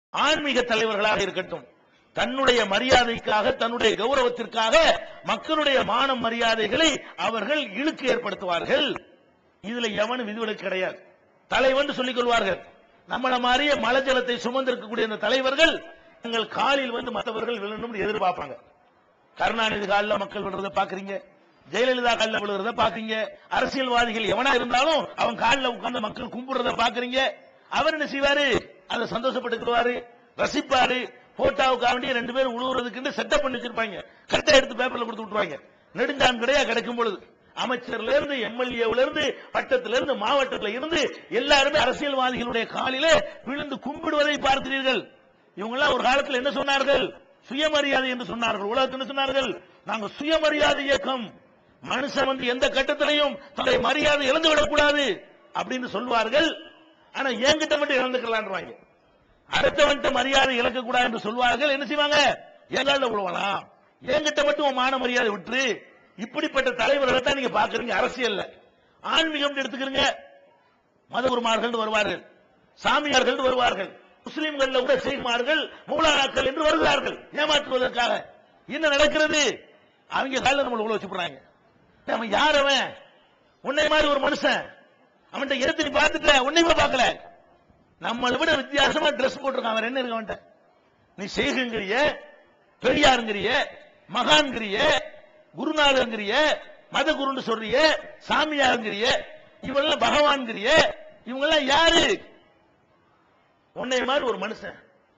ஆன்மீக தலைவர்களாக இருக்கட்டும் தன்னுடைய மரியாதைக்காக தன்னுடைய கௌரவத்திற்காக மக்களுடைய மான மரியாதைகளை அவர்கள் இழுக்கு ஏற்படுத்துவார்கள் இதுல எவனும் விதிவிலக்கு கிடையாது தலைவன் சொல்லிக் கொள்வார்கள் நம்மள மாதிரியே மலை ஜலத்தை சுமந்திருக்கக்கூடிய இந்த தலைவர்கள் எங்கள் காலில் வந்து மற்றவர்கள் விழணும்னு எதிர்பார்ப்பாங்க கருணாநிதி காலில் மக்கள் விழுறத பாக்குறீங்க ஜெயலலிதா காலில் விழுறத பாக்குறீங்க அரசியல்வாதிகள் எவனா இருந்தாலும் அவன் காலில் உட்கார்ந்து மக்கள் கும்பிடுறத பாக்குறீங்க அவர் என்ன செய்வாரு அதை சந்தோஷப்பட்டுக்குவாரு ரசிப்பாரு போட்டோவுக்காக வேண்டிய ரெண்டு பேரும் உழுவுறதுக்கு செட்டப் பண்ணி வச்சிருப்பாங்க கட்டை எடுத்து பேப்பர்ல கொடுத்து விட்டுருவாங்க நெடுஞ்சான் கிடையா கிடைக்கும் பொழுது அமைச்சர்ல இருந்து எம்எல்ஏல இருந்து பட்டத்துல இருந்து மாவட்டத்துல இருந்து எல்லாருமே அரசியல்வாதிகளுடைய காலிலே விழுந்து கும்பிடுவதை பார்க்கிறீர்கள் இவங்க எல்லாம் ஒரு காலத்தில் என்ன சொன்னார்கள் சுயமரியாதை என்று சொன்னார்கள் உலகத்தில் என்ன சொன்னார்கள் நாங்க சுயமரியாதை இயக்கம் மனுஷன் வந்து எந்த கட்டத்திலையும் தன்னுடைய மரியாதை இழந்து விடக்கூடாது அப்படின்னு சொல்வார்கள் ஆனா என்கிட்ட மட்டும் இழந்துக்கலான்றாங்க அடுத்தவன்ட்ட மரியாதை இழக்க கூடாது என்று சொல்வார்கள் என்ன செய்வாங்க எங்கால விழுவலாம் என்கிட்ட மட்டும் உன் மான மரியாதை விட்டு இப்படிப்பட்ட தலைவர்களை தான் நீங்க பாக்குறீங்க அரசியல்ல ஆன்மீகம் எடுத்துக்கிறீங்க மதகுருமார்கள் வருவார்கள் சாமியார்கள் வருவார்கள் முஸ்லிம்கள் கூட செய்மார்கள் மூலானாக்கள் என்று வருகிறார்கள் ஏமாற்றுவதற்காக என்ன நடக்கிறது அவங்க காலில் நம்மளை உள்ள வச்சு போறாங்க அவன் யார் அவன் உன்னை மாதிரி ஒரு மனுஷன் அவன்கிட்ட எடுத்து நீ பார்த்துட்ட உன்னையுமே பார்க்கல நம்மளை விட வித்தியாசமா ட்ரெஸ் போட்டிருக்கான் அவன் என்ன இருக்கு அவன்கிட்ட நீ செய்குங்கிறிய பெரியாருங்கிறிய மகான்கிறிய குருநாதங்கிறிய மத குருன்னு சொல்றிய சாமியாருங்கிறிய இவெல்லாம் பகவான்கிறிய இவங்கெல்லாம் யாரு உன்னை மாதிரி ஒரு மனுஷன்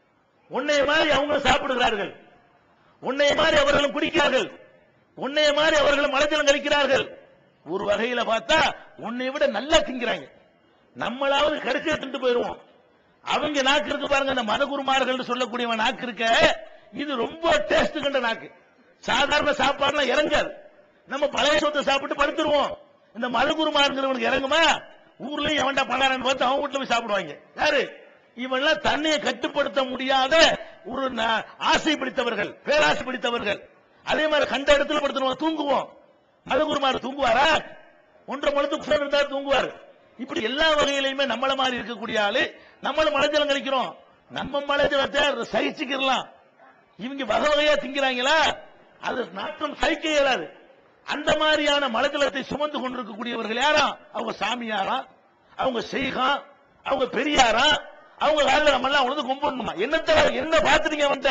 உன்னை மாதிரி அவங்க சாப்பிடுகிறார்கள் உன்னை மாதிரி அவர்களும் குடிக்கிறார்கள் உன்னை மாதிரி அவர்களும் மலஜலம் கழிக்கிறார்கள் ஒரு வகையில பார்த்தா உன்னை விட நல்லா திங்கிறாங்க நம்மளாவது கடைசியா திண்டு போயிருவோம் அவங்க நாக்கு இருக்கு பாருங்க அந்த மதகுருமார்கள் சொல்லக்கூடியவன் நாக்கு இருக்க இது ரொம்ப டேஸ்ட் கண்ட நாக்கு சாதாரண சாப்பாடுலாம் இறங்காது நம்ம பழைய சொத்தை சாப்பிட்டு படுத்துருவோம் இந்த மதகுருமாருங்கிறவனுக்கு இறங்குமா ஊர்லயும் எவன்டா பண்ணாரன்னு பார்த்து அவங்க வீட்டுல போய் சாப்பிடுவாங்க யாரு இவெல்லாம் தன்னையை கட்டுப்படுத்த முடியாத ஒரு ந- ஆசை பிடித்தவர்கள் பேராசை பிடித்தவர்கள் அதே மாதிரி கண்ட இடத்துல படுத்துருவோம் தூங்குவோம் மதகுருமார் தூங்குவாரா ஒன்றரை மணத்துக்கு உட்கார்ந்து இருந்தா தூங்குவார் இப்படி எல்லா வகையிலுமே நம்மள மாதிரி இருக்கக்கூடிய ஆளு நம்மள மலைஜலம் கழிக்கிறோம் நம்ம மலைஜலத்தை சகிச்சுக்கிடலாம் இவங்க வகை வகையா திங்கிறாங்களா அது நாட்டம் சகிக்க இயலாது அந்த மாதிரியான மலைஜலத்தை சுமந்து கொண்டிருக்கக்கூடியவர்கள் யாரா அவங்க சாமியாரா அவங்க செய்கா அவங்க பெரியாரா அவங்க காலில் நம்ம எல்லாம் உணர்ந்து கும்பிடணுமா என்னத்த என்ன பார்த்துட்டீங்க அவன்கிட்ட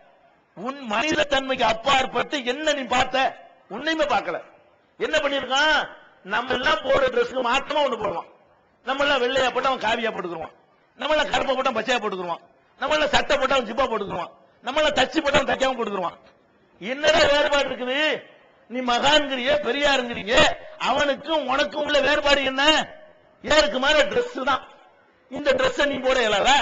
உன் மனித தன்மைக்கு அப்பாற்பட்டு என்ன நீ பார்த்த உன்னையுமே பார்க்கல என்ன பண்ணிருக்கான் நம்ம எல்லாம் போடுற ட்ரெஸ்க்கு மாற்றமா ஒண்ணு போடுவான் நம்ம எல்லாம் வெள்ளையா போட்டு அவன் காவியா போட்டுக்குருவான் நம்ம எல்லாம் கருப்பை போட்டு அவன் பச்சையா போட்டுக்குருவான் நம்ம எல்லாம் சட்டை போட்டு அவன் ஜிப்பா போட்டுக்குருவான் நம்ம எல்லாம் தச்சு போட்டு அவன் தைக்காம போட்டுக்குருவான் என்னடா வேறுபாடு இருக்குது நீ மகான்கிறிய பெரியாருங்கிறீங்க அவனுக்கும் உனக்கும் உள்ள வேறுபாடு என்ன ஏருக்கு மாதிரி Dress தான் இந்த Dress நீ போட இயலாதா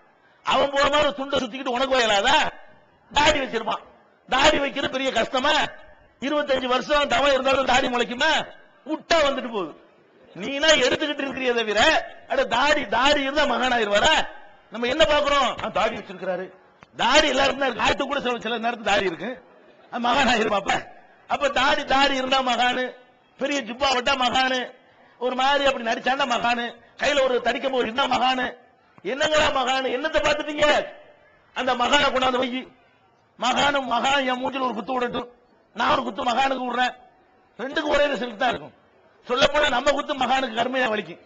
அவன் போற மாதிரி துண்டை சுத்திக்கிட்டு உனக்கு இயலாதா தாடி வச்சிருப்பான் தாடி வைக்கிறது பெரிய கஷ்டமா இருபத்தஞ்சு வருஷம் தவம் இருந்தாலும் தாடி முளைக்குமா விட்டா வந்துட்டு போகுது நீனா எடுத்துக்கிட்டு இருக்கிறிய தவிர அட தாடி தாடி இருந்தா மகானாயிருவாரா நம்ம என்ன பாக்குறோம் ஆ, தாடி வச்சிருக்கிறாரு தாடி எல்லாருக்கும் தான் இருக்கு. ஆட்டு கூட சில சில நேரத்துக்கு தாடி இருக்கு அது மகானாயிருப்பாப்ப அப்ப தாடி தாடி இருந்தா மகானு பெரிய ஜிப்பா விட்டா மகானு ஒரு மாதிரி அப்படி நடிச்சாண்டா மகானு கையில ஒரு தடிக்க போது இருந்தா மகானு என்னங்களா மகானு என்னத்தை பார்த்துட்டீங்க அந்த மகானை கொண்டாந்து வை மகானும் மகான் என் மூஞ்சில ஒரு குத்து விடட்டும் நான் ஒரு குத்து மகானுக்கு விடுறேன் ரெண்டுக்கும் ஒரே ரிசல்ட் தான் இருக்கும் சொல்லப்போனா நம்ம குத்து மகானுக்கு கருமையா வலிக்கும்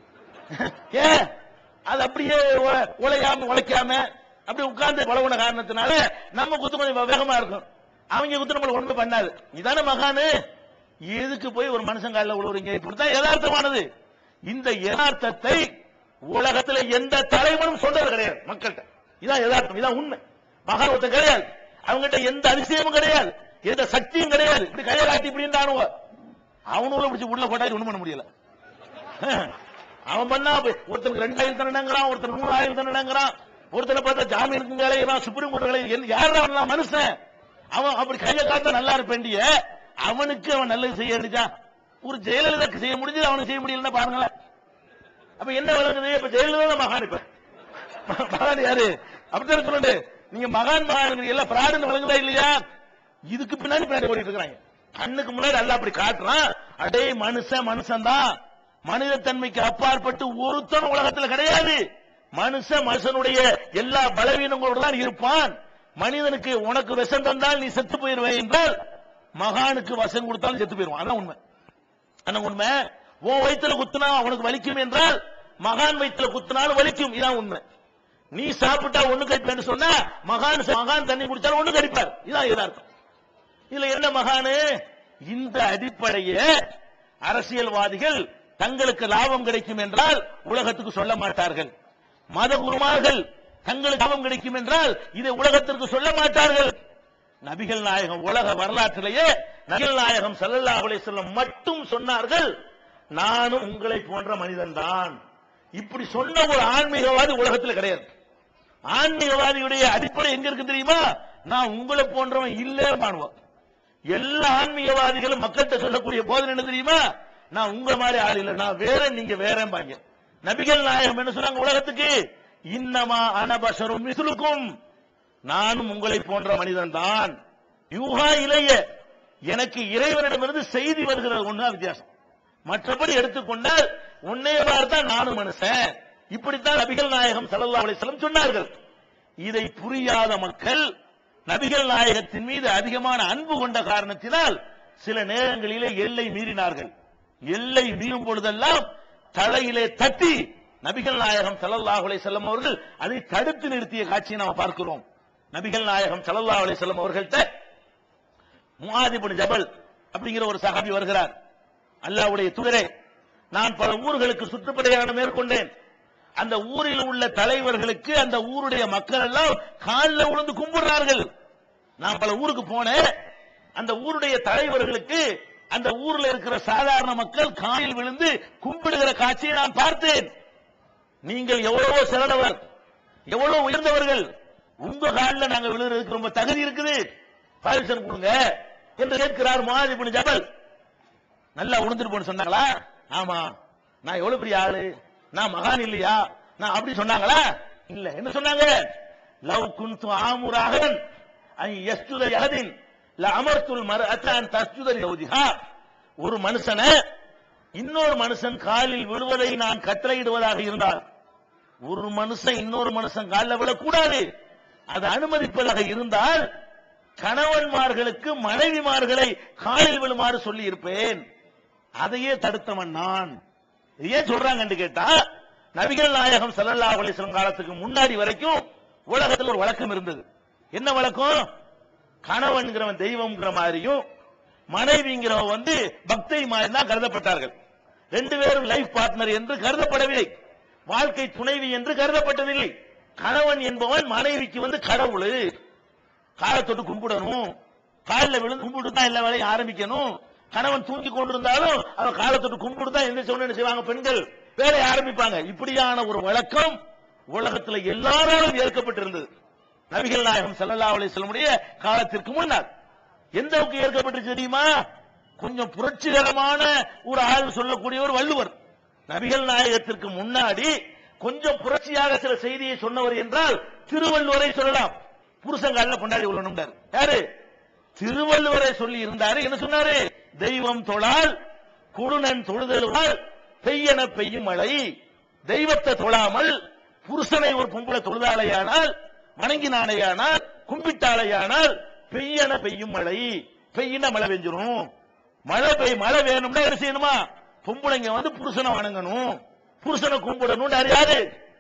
ஏன் அது அப்படியே உ- உழையாம உழைக்காம அப்படி உட்கார்ந்து பழகுன காரணத்தினால நம்ம குத்து கொஞ்சம் வேகமா இருக்கும் அவங்க குத்து நம்மள ஒண்ணு பண்ணாது இதானே மகானு எதுக்கு போய் ஒரு மனுஷன் காலில் விழுவுறீங்க இப்படித்தான் யதார்த்தமானது இந்த யதார்த்தத்தை உலகத்துல எந்த தலைவனும் சொல்றது கிடையாது மக்கள்கிட்ட இதான் யதார்த்தம் இதான் உண்மை மகான் ஒருத்தன் கிடையாது அவங்ககிட்ட எந்த அதிசயமும் கிடையாது எந்த சக்தியும் கிடையாது இப்படி கையை காட்டி இப்படின்றானுவ அவனுள்ள பிடிச்சி உள்ள போட்டாச்சு ஒண்ணும் பண்ண முடியல அவன் பண்ணா அப்ப ஒருத்தனுக்கு ரெண்டாயிரம் தண்டனைங்கிறான் ஒருத்தர் மூணாயிரம் தண்டனைங்கிறான் ஒருத்தனை பார்த்தா ஜாமீனுக்கு வேலைங்கிறான் சுப்ரீம் கோர்ட் வேலை யாரா அவன் மனுஷன் அவன் அப்படி கையை காத்த நல்லா இருப்பேண்டிய அவனுக்கு அவன் நல்லது செய்ய வேண்டியதா ஒரு ஜெயலலிதாக்கு செய்ய முடிஞ்சது அவனுக்கு செய்ய முடியலன்னா பாருங்களேன் அப்ப என்ன விளங்குது இப்ப ஜெயலலிதா தான் மகான் இப்ப மகான் யாரு அப்படித்தான் சொல்லு நீங்க மகான் மகான் எல்லாம் பிராடுன்னு விளங்குதா இல்லையா இதுக்கு பின்னாடி பின்னாடி ஓடிட்டு இருக்காங்க கண்ணுக்கு முன்னாடி எல்லாம் அப்படி காட்டுறான் அடே மனுஷன் மனுஷன் தான் மனித தன்மைக்கு அப்பாற்பட்டு ஒருத்தனும் உலகத்துல கிடையாது மனுஷன் மனுஷனுடைய எல்லா பலவீனங்களோடு தான் இருப்பான் மனிதனுக்கு உனக்கு விஷம் தந்தால் நீ செத்து போயிருவே என்றால் மகானுக்கு வசம் கொடுத்தாலும் செத்து போயிருவான் அதான் உண்மை அதான் உண்மை உன் வயித்துல குத்துனா அவனுக்கு வலிக்கும் என்றால் மகான் வயித்துல குத்துனாலும் வலிக்கும் இதான் உண்மை நீ சாப்பிட்டா ஒண்ணு கடிப்பேன்னு சொன்னா மகான் மகான் தண்ணி குடிச்சாலும் ஒண்ணு கடிப்பார் இதான் யதார்த்தம் இதுல என்ன மகானு இந்த அடிப்படையை அரசியல்வாதிகள் தங்களுக்கு லாபம் கிடைக்கும் என்றால் உலகத்துக்கு சொல்ல மாட்டார்கள் மத குருமார்கள் தங்களுக்கு லாபம் கிடைக்கும் என்றால் இதை உலகத்திற்கு சொல்ல மாட்டார்கள் நபிகள் நாயகம் உலக வரலாற்றிலேயே நபிகள் நாயகம் ஸல்லல்லாஹு அலைஹி வஸல்லம் மட்டும் சொன்னார்கள் நானும் உங்களை போன்ற மனிதன் தான் இப்படி சொன்ன ஒரு ஆன்மீகவாதி உலகத்தில் கிடையாது ஆன்மீகவாதியுடைய அடிப்படை எங்க இருக்கு தெரியுமா நான் உங்களை போன்றவன் இல்லே மாணுவோம் எல்லா ஆன்மீகவாதிகளும் மக்கள்கிட்ட சொல்லக்கூடிய போதனை என்ன தெரியுமா நான் உங்க மாதிரி ஆள் இல்ல நான் வேற நீங்க வேறம்பாங்க நபிகள் நாயகம் என்ன சொன்னாங்க உலகத்துக்கு இன்னமா அனபசரும் மிசுலுக்கும் நானும் உங்களை போன்ற மனிதன் தான் யூகா இளைய எனக்கு இறைவனிடமிருந்து செய்தி வருகிறது ஒண்ணு வித்தியாசம் மற்றபடி எடுத்துக்கொண்டால் உன்னே தான் நானும் மனுஷன் இப்படித்தான் நபிகள் நாயகம் ஸல்லல்லாஹு அலைஹி வஸல்லம் சொன்னார்கள் இதை புரியாத மக்கள் நபிகள் நாயகத்தின் மீது அதிகமான அன்பு கொண்ட காரணத்தினால் சில நேரங்களிலே எல்லை மீறினார்கள் எல்லை மீறும் பொழுதெல்லாம் தலையிலே தட்டி நபிகள் நாயகம் ஸல்லல்லாஹு அலைஹி வஸல்லம் அவர்கள் அதை தடுத்து நிறுத்திய காட்சியை நாம் பார்க்கிறோம் நபிகள் நாயகம் ஸல்லல்லாஹு அலைஹி வஸல்லம் அவர்கள்ட்ட முஆத் இப்னு ஜபல் அப்படிங்கிற ஒரு சஹாபி வருகிறார் அல்லாஹ்வுடைய தூதரே நான் பல ஊர்களுக்கு சுற்றுப்படையாணம் மேற்கொண்டேன் அந்த ஊரில் உள்ள தலைவர்களுக்கு அந்த ஊருடைய மக்கள் எல்லாம் காலில் விழுந்து கும்பிடுறார்கள் நான் பல ஊருக்கு போனேன் அந்த ஊருடைய தலைவர்களுக்கு அந்த ஊர்ல இருக்கிற சாதாரண மக்கள் காலில் விழுந்து கும்பிடுகிற காட்சியை நான் பார்த்தேன் நீங்கள் எவ்வளவோ சிறந்தவர் எவ்வளவு உயர்ந்தவர்கள் உங்க காலில் நாங்க விழுறதுக்கு ரொம்ப தகுதி இருக்குது பர்மிஷன் கொடுங்க என்று கேட்கிறார் மாதிரி ஜபல் நல்லா உணர்ந்துட்டு போன்னு சொன்னாங்களா ஆமா நான் எவ்வளவு பெரிய ஆளு நான் மகான் இல்லையா நான் அப்படி சொன்னாங்களா இல்ல என்ன சொன்னாங்க லவ் குந்து ஆமுராகன் ஐ யஸ்துத யஹதின் ல அமர்த்துல் மர்அத்தான் தஸ்ஜுத லிஹா ஒரு மனுஷனை இன்னொரு மனுஷன் காலில் விழுவதை நான் கட்டளையிடுவதாக இருந்தால் ஒரு மனுஷன் இன்னொரு மனுஷன் காலில் விழக்கூடாது அது அனுமதிப்பதாக இருந்தால் கணவன்மார்களுக்கு மனைவிமார்களை காலில் விழுமாறு சொல்லி இருப்பேன் அதையே தடுத்தவன் நான் இது ஏன் சொல்றாங்கன்னு கேட்டா நபிகள் நாயகம் ஸல்லல்லாஹு அலைஹி வஸல்லம் காலத்துக்கு முன்னாடி வரைக்கும் உலகத்தில் ஒரு வழக்கம் இருந்தது என்ன வழக்கம் கணவன்கிறவன் தெய்வம்ங்கிற மாதிரியும் மனைவிங்கிறவன் வந்து பக்தை மாதிரி தான் கருதப்பட்டார்கள் ரெண்டு பேரும் லைஃப் பார்ட்னர் என்று கருதப்படவில்லை வாழ்க்கை துணைவி என்று கருதப்பட்டதில்லை கணவன் என்பவன் மனைவிக்கு வந்து கடவுள் காலை தொட்டு கும்பிடணும் காலில் விழுந்து கும்பிட்டு தான் எல்லா வேலையும் ஆரம்பிக்கணும் கணவன் தூங்கி கொண்டிருந்தாலும் அவன் காலை தொட்டு கும்பிட்டு தான் எந்திரிச்ச உடனே என்ன செய்வாங்க பெண்கள் வேலையை ஆரம்பிப்பாங்க இப்படியான ஒரு வழக்கம் உலகத்துல எல்லாராலும் ஏற்கப்பட்டிருந்தது நபிகள் நாயகம் ஸல்லல்லாஹு அலைஹி வஸல்லமுடைய காலத்திற்கு முன்னால் எந்த அளவுக்கு ஏற்கப்பட்டு தெரியுமா கொஞ்சம் புரட்சிகரமான ஒரு ஆள் சொல்லக்கூடிய ஒரு வள்ளுவர் நபிகள் நாயகத்திற்கு முன்னாடி கொஞ்சம் புரட்சியாக சில செய்தியை சொன்னவர் என்றால் திருவள்ளுவரை சொல்லலாம் புருஷங்கால கொண்டாடி உள்ளணும்டார் யாரு திருவள்ளுவரை சொல்லி இருந்தாரு என்ன சொன்னாரு தெய்வம் தொழால் குடுநன் தொழுதலுவால் பெய்யன பெய்யும் மழை தெய்வத்தை தொழாமல் புருஷனை ஒரு பொம்பளை தொழுதாலையானால் வணங்கினானையானால் கும்பிட்டாலையானால் பெய்யன பெய்யும் மழை பெய்யின மழை பெஞ்சிரும் மழை பெய் மழை வேணும்னா என்ன செய்யணுமா பொம்பளைங்க வந்து புருஷனை வணங்கணும் புருஷனை கும்பிடணும் யாரு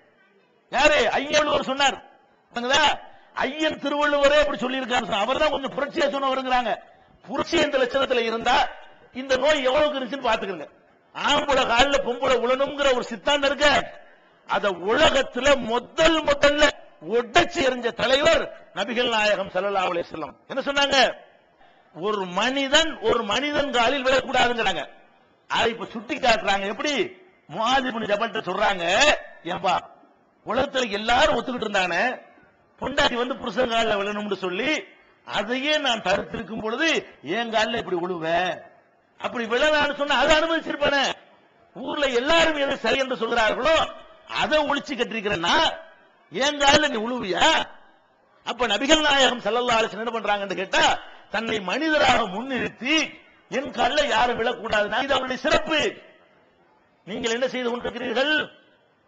யாரு ஐயவள்ளுவர் சொன்னார் பாத்தீங்களா? ஐயன் திருவள்ளுவரே அப்படி சொல்லி இருக்காரு அவர் தான் கொஞ்சம் புரட்சியா சொன்னவருங்கிறாங்க புரட்சி இந்த லட்சணத்துல இருந்தா இந்த நோய் எவ்வளவுக்கு இருந்துச்சுன்னு பாத்துக்கங்க ஆம்பளை காலில் பொம்பளை உழணுங்கிற ஒரு சித்தாந்தம் இருக்க அத உலகத்துல முதல் முதல்ல உடைச்சு எறிஞ்ச தலைவர் நபிகள் நாயகம் ஸல்லல்லாஹு அலைஹி வஸல்லம் என்ன சொன்னாங்க ஒரு மனிதன் ஒரு மனிதன் காலில் விழக்கூடாதுங்கிறாங்க அதை இப்ப சுட்டி காட்டுறாங்க எப்படி முஆதிபுன் ஜபல்ட்ட சொல்றாங்க ஏன்பா உலகத்துல எல்லாரும் ஒத்துக்கிட்டு இருந்தானே பொண்டாட்டி வந்து புருஷன் காலில் விழணும்னு சொல்லி அதையே நான் தடுத்திருக்கும் பொழுது என் காலில் இப்படி விழுவேன் அப்படி விழலான்னு சொன்னா அதை அனுமதிச்சிருப்பானே ஊர்ல எல்லாரும் எது சரி என்று சொல்கிறார்களோ அதை ஒழிச்சு கட்டிருக்கிறேன்னா என் காலில் நீ உழுவியா அப்ப நபிகள் நாயகம் ஸல்லல்லாஹு அலைஹி வஸல்லம் என்ன பண்றாங்கன்னு கேட்டா தன்னை மனிதராக முன்னிறுத்தி என் காலில் யாரும் விழக்கூடாதுன்னா இது அவருடைய சிறப்பு நீங்கள் என்ன செய்து கொண்டிருக்கிறீர்கள்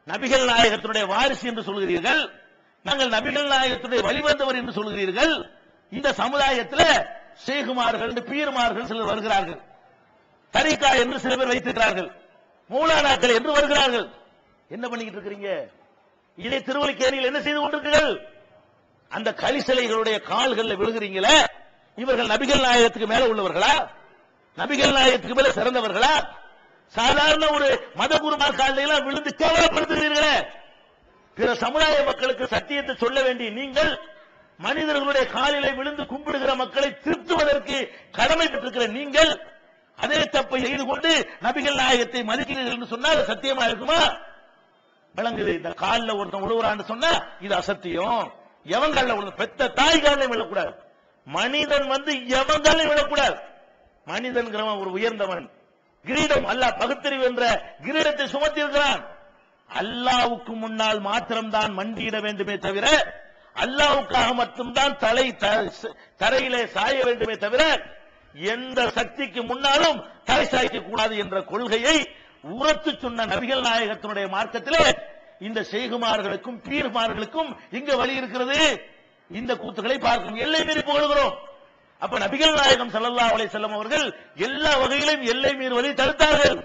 நபிகள் நாயகத்தினுடைய வாரிசு என்று சொல்கிறீர்கள் நாங்கள் நபிகள் நாயகத்துடைய வழிவந்தவர் என்று சொல்கிறீர்கள் இந்த சமுதாயத்தில் ஷேகுமார்கள் பீர்மார்கள் சிலர் வருகிறார்கள் தரிகா என்று சில பேர் வைத்திருக்கிறார்கள் மூலானாக்கள் என்று வருகிறார்கள் என்ன பண்ணிக்கிட்டு இருக்கிறீங்க இதை திருவல்லிக்கேணியில் என்ன செய்து கொண்டிருக்கிறீர்கள் அந்த கலிசிலைகளுடைய கால்களில் விழுகிறீங்களே இவர்கள் நபிகள் நாயகத்துக்கு மேல உள்ளவர்களா நபிகள் நாயகத்துக்கு மேல சிறந்தவர்களா சாதாரண ஒரு மதகுருமார் காலில் எல்லாம் விழுந்து கேவலப்படுத்துகிறீர்களே பிற சமுதாய மக்களுக்கு சத்தியத்தை சொல்ல வேண்டிய நீங்கள் மனிதர்களுடைய காலிலே விழுந்து கும்பிடுகிற மக்களை திருத்துவதற்கு கடமைப்பட்டிருக்கிற நீங்கள் அதே தப்பை செய்து கொண்டு நபிகள் நாயகத்தை மதிக்கிறீர்கள் என்று சொன்னால் சத்தியமா இருக்குமா விளங்குது இந்த காலில் ஒருத்தன் விழுவுறான்னு சொன்னா இது அசத்தியம் எவன் காலில் விழு பெத்த தாய் காலில் விழக்கூடாது மனிதன் வந்து எவன் காலில் விழக்கூடாது மனிதன்கிறவன் ஒரு உயர்ந்தவன் கிரீடம் அல்லாஹ் பகுத்தறிவு என்ற கிரீடத்தை சுமத்தி இருக்கிறான் அல்லாவுக்கு முன்னால் மாத்திரம்தான் மண்டியிட வேண்டுமே தவிர அல்லாவுக்காக மட்டும்தான் தலை த- தரையிலே சாய வேண்டுமே தவிர எந்த சக்திக்கு முன்னாலும் தலை சாய்க்க கூடாது என்ற கொள்கையை உரத்து சொன்ன நபிகள் நாயகத்தினுடைய மார்க்கத்திலே இந்த செய்குமார்களுக்கும் பீர்மார்களுக்கும் இங்க வழி இருக்கிறது இந்த கூத்துக்களை பார்க்கும் எல்லை மீறி புகழுகிறோம் அப்ப நபிகள் நாயகம் ஸல்லல்லாஹு அலைஹி வஸல்லம் அவர்கள் எல்லா வகையிலும் எல்லை மீறுவதை தடுத்தார்கள்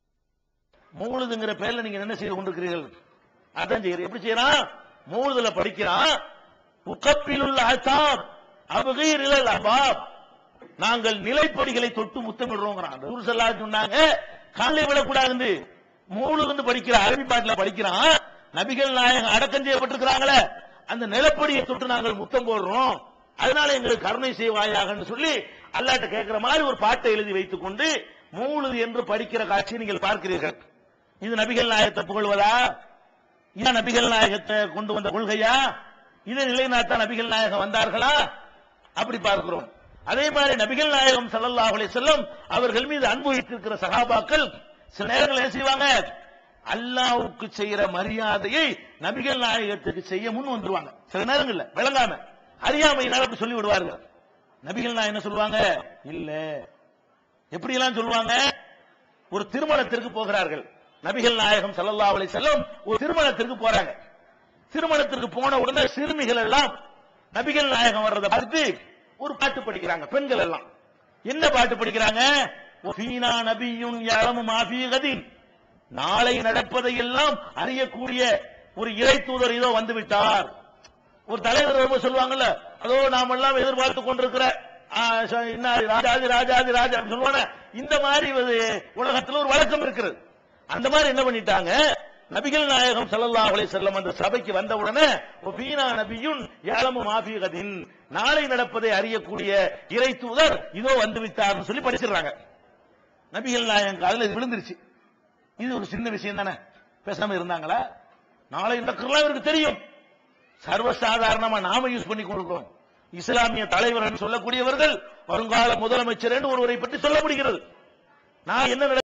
மூழுதுங்கிற பேர்ல நீங்க என்ன செய்து கொண்டிருக்கிறீர்கள் அதான் செய்யற எப்படி செய்யறான் மூழுதுல படிக்கிறான் உக்கப்பிலுள்ள ஆச்சார் அபகீர் இலல் அபாப் நாங்கள் நிலைப்படிகளை தொட்டு முத்தமிடுறோங்கிறான் ரசூல் ஸல்லல்லாஹு அலைஹி சொன்னாங்க காலை விடக்கூடாது மூணு வந்து படிக்கிற அரபி பாட்டுல படிக்கிறான் நபிகள் நாயகம் அடக்கம் செய்யப்பட்டிருக்கிறாங்களே அந்த நிலப்படியை தொட்டு நாங்கள் முத்தம் போடுறோம் அதனால எங்களுக்கு கருணை செய்வாயாகன்னு சொல்லி அல்லாட்ட கேட்கிற மாதிரி ஒரு பாட்டை எழுதி வைத்துக் கொண்டு மூழுது என்று படிக்கிற காட்சியை நீங்கள் பார்க்கிறீர்கள் இது நபிகள் நாயகத்தை புகழ்வதா இது நபிகள் நாயகத்தை கொண்டு வந்த கொள்கையா இதை நிலைநாட்ட நபிகள் நாயகம் வந்தார்களா அப்படி பார்க்கிறோம் அதே மாதிரி நபிகள் நாயகம் ஸல்லல்லாஹு அலைஹி வஸல்லம் அவர்கள் மீது அன்பு வைத்திருக்கிற சகாபாக்கள் சில நேரங்கள் என்ன செய்வாங்க அல்லாஹ்வுக்கு செய்யற மரியாதையை நபிகள் நாயகத்துக்கு செய்ய முன் வந்துருவாங்க சில நேரங்கள்ல விளங்காம அறியாமையினால் அப்படி சொல்லி விடுவார்கள் நபிகள் நாயகம் என்ன சொல்லுவாங்க இல்ல எப்படி எல்லாம் சொல்லுவாங்க ஒரு திருமணத்திற்கு போகிறார்கள் நபிகள் நாயகம் ஸல்லல்லாஹு அலைஹி வஸல்லம் ஒரு திருமணத்திற்கு போறாங்க திருமணத்திற்கு போன உடனே சிறுமிகள் எல்லாம் நபிகள் நாயகம் வர்றதை பார்த்து ஒரு பாட்டு படிக்கிறாங்க பெண்கள் எல்லாம் என்ன பாட்டு படிக்கிறாங்க "வஃபீனா நபியுன் யஅலமு மா ஃபீ கதின் நாளை நடப்பதை எல்லாம் அறியக்கூடிய ஒரு இறை தூதர் இதோ வந்து விட்டார் ஒரு தலைவர் வரும்போது சொல்லுவாங்கல்ல அதோ நாம் எல்லாம் எதிர்பார்த்து கொண்டிருக்கிற ஆ, ச- இன்னார் ராஜாதி ராஜாதி ராஜா அப்படின்னு சொல்லுவாங்க இந்த மாதிரி ஒரு உலகத்துல ஒரு வழக்கம் இருக்கிறது அந்த மாதிரி என்ன பண்ணிட்டாங்க நபிகள் நாயகம் ஸல்லல்லாஹு அலைஹி வஸல்லம் அந்த சபைக்கு வந்த உடனே "வஃபீனா நபியுன் யஅலமு மா ஃபீ கதின் நாளை நடப்பதை அறியக்கூடிய இறை தூதர் இதோ வந்து விட்டார்னு சொல்லி படிச்சிடுறாங்க நபிகள் நாயகம் காதுல இது விழுந்துருச்சு இது ஒரு சின்ன விஷயம் தானே பேசாம இருந்தாங்களா நாளை நடக்கிறலாம் இவருக்கு தெரியும் சர்வசாதாரணமா நாம யூஸ் பண்ணி கொடுக்கிறோம் இஸ்லாமிய தலைவர் என்று சொல்லக்கூடியவர்கள் வருங்கால முதலமைச்சர் என்று ஒருவரை பற்றி சொல்ல முடிகிறது நான் என்ன